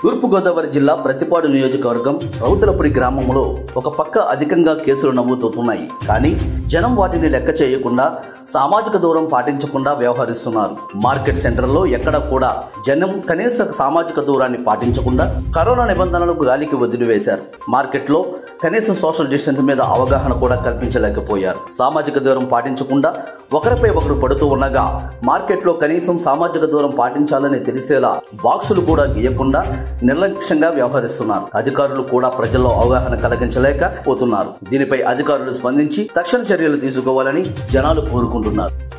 తూర్పుగోదావరి జిల్లా ప్రతిపాడు నియోజకవర్గం రౌతులపురి గ్రామంలో ఒక పక్క అధికంగా కేసులు నమోదవుతున్నాయి కానీ జనం వాటిని లెక్క చేయకుండా సామాజిక దూరం పాటించకుండా వ్యవహరిస్తున్నారు మార్కెట్ సెంటర్లో ఎక్కడ కూడా జనం కనీస సామాజిక దూరాన్ని పాటించకుండా కరోనా నిబంధనలకు గాలికి వదిలివేశారు మార్కెట్లో కనీసం సోషల్ డిస్టెన్స్ మీద అవగాహన కూడా కల్పించలేకపోయారు సామాజిక దూరం పాటించకుండా ఒకరిపై ఒకరు పడుతూ ఉండగా మార్కెట్లో కనీసం సామాజిక దూరం పాటించాలని తెలిసేలా బాక్సులు కూడా గీయకుండా నిర్లక్ష్యంగా వ్యవహరిస్తున్నారు అధికారులు కూడా ప్రజల్లో అవగాహన కలిగించలేక పోతున్నారు దీనిపై అధికారులు స్పందించి తక్షణ చర్యలు తీసుకోవాలని జనాలు కోరుకుంటున్నారు